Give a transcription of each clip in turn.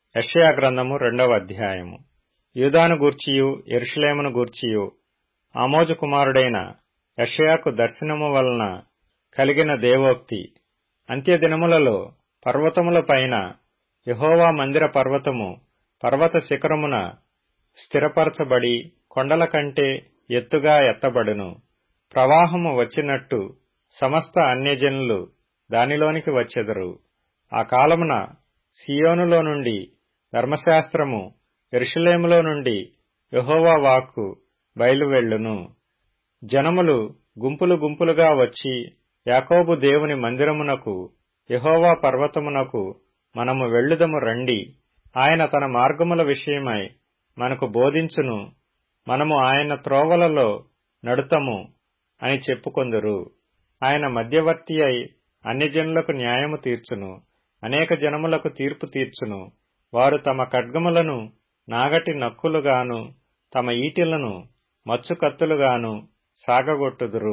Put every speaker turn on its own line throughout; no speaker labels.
యెషయా గ్రంథము రెండవ అధ్యాయము యూదాను గూర్చియు యెరూషలేమును గూర్చియు ఆమోజు కుమారుడైన యెషయాకు దర్శనము వలన కలిగిన దేవోక్తి అంత్యదినములలో పర్వతముల పైన యెహోవా మందిర పర్వతము పర్వత శిఖరమున స్థిరపరచబడి కొండల కంటే ఎత్తుగా ఎత్తబడును ప్రవాహము వచ్చినట్టు సమస్త అన్యజనులు దానిలోనికి వచ్చెదరు ఆ కాలమున సియోనులో నుండి ధర్మశాస్త్రము యెరూషలేములో నుండి యెహోవా వాక్కు బయలువెళ్ళును జనములు గుంపులు గుంపులుగా వచ్చి యాకోబు దేవుని మందిరమునకు యెహోవా పర్వతమునకు మనము వెళ్ళుదము రండి ఆయన తన మార్గముల విషయమై మనకు బోధించును మనము ఆయన త్రోవలలో నడుతము అని చెప్పుకొందురు ఆయన మధ్యవర్తి అయి అన్యజనులకు న్యాయము తీర్చును అనేక జనములకు తీర్పు తీర్చును వారు తమ ఖడ్గములను నాగటి నక్కులుగాను తమ ఈటెలను మచ్చుకత్తులుగాను సాగగొట్టుదురు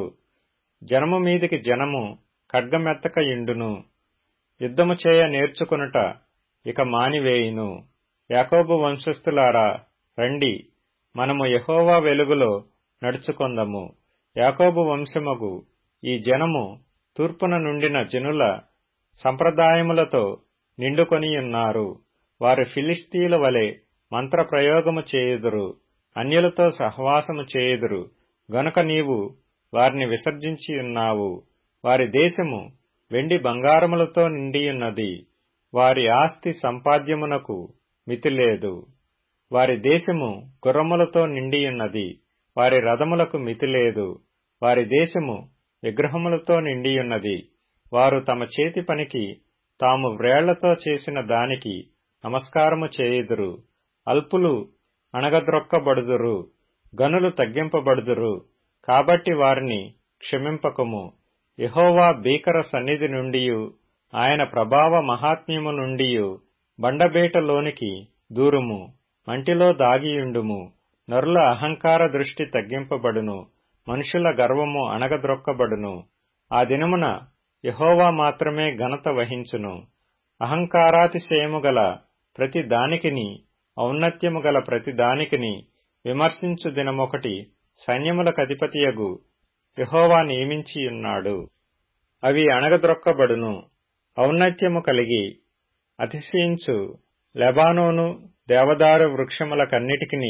జనము మీదికి జనము ఖడ్గమెత్తక ఇండును యుద్ధము చేయ నేర్చుకునుట ఇక మానివేయును యాకోబు వంశస్థులారా రండి మనము యెహోవా వెలుగులో నడుచుకొందము యాకోబు వంశమగు ఈ జనము తూర్పున నుండిన జనుల సంప్రదాయములతో నిండుకొనియున్నారు వారు ఫిలిస్తీల వలె మంత్రప్రయోగము చేయుదురు అన్యులతో సహవాసము చేయుదురు గనుక నీవు వారిని విసర్జించియున్నావు వారి దేశము వెండి బంగారములతో నిండియున్నది వారి ఆస్తి సంపాద్యమునకు మితిలేదు వారి దేశము గుర్రములతో నిండియున్నది వారి రథములకు మితిలేదు వారి దేశము విగ్రహములతో నిండియున్నది వారు తమ చేతి పనికి తాము వ్రేళ్లతో చేసిన దానికి నమస్కారము చేయుదురు అల్పులు అణగద్రొక్కబడుదురు గనులు తగ్గింపబడుదురు కాబట్టి వారిని క్షమింపకము యహోవా భీకర సన్నిధి నుండియు ఆయన ప్రభావ మహాత్మ్యము నుండియు బండబేటలోనికి దూరుము మంటిలో దాగియుండుము నరుల అహంకార దృష్టి తగ్గింపబడును మనుషుల గర్వము అణగద్రొక్కబడును ఆ దినమున యహోవా మాత్రమే ఘనత వహించును అహంకారాతిశయము గల ప్రతి దానికిని ఔన్నత్యము గల ప్రతి దానికిని విమర్శించు దినమొకటి సైన్యములకధిపతియగు యహోవా నియమించియున్నాడు అవి అణగద్రొక్కబడును ఔన్నత్యము కలిగి అతిశయించు లెబానోను దేవదారు వృక్షములకన్నిటికిని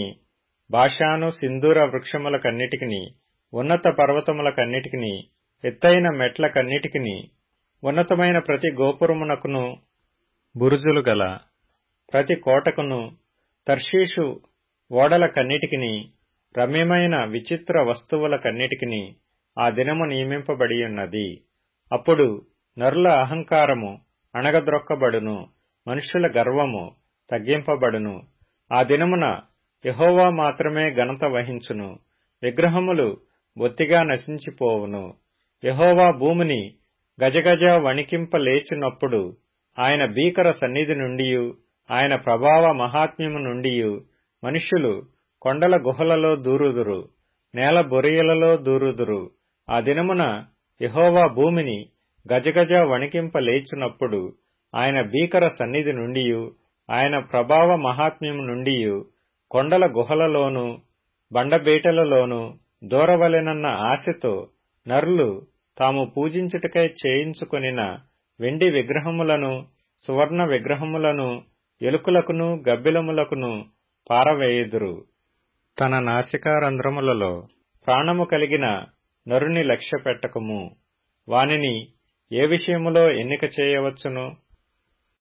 భాషాను సింధూర వృక్షములకన్నిటికిని ఉన్నత పర్వతములకన్నిటికిని ఎత్తైన మెట్లకన్నిటికిని ఉన్నతమైన ప్రతి గోపురమునకును బురుజులు గల ప్రతి కోటకును తర్షీషు ఓడలకన్నిటికిని రమ్యమైన విచిత్ర వస్తువులకన్నిటికిని ఆ దినము నియమింపబడియున్నది అప్పుడు నరుల అహంకారము అణగద్రొక్కబడును మనుష్యుల గర్వము తగ్గింపబడును ఆ దినమున యహోవా మాత్రమే ఘనత వహించును విగ్రహములు బొత్తిగా నశించిపోవును యహోవా భూమిని గజగజ వణికింపలేచినప్పుడు ఆయన భీకర సన్నిధి నుండియు ఆయన ప్రభావ మహాత్మ్యము నుండియు మనుష్యులు కొండల గుహలలో దూరుదురు నేల బొరియలలో దూరుదురు ఆ దినమున యహోవా భూమిని గజగజ వణికింపలేచినప్పుడు ఆయన భీకర సన్నిధి నుండియు ఆయన ప్రభావ మహాత్మ్యము నుండియు కొండల గుహలలోను బండబేటలలోను దూరవలెనన్న ఆశతో నరులు తాము పూజించుటకై చేయించుకొనిన వెండి విగ్రహములను సువర్ణ విగ్రహములను ఎలుకలకును గబ్బిలములకును పారవేయుదురు తన నాసికారంధ్రములలో ప్రాణము కలిగిన నరుని లక్ష్య పెట్టకము వానిని ఏ విషయములో ఎన్నిక చేయవచ్చును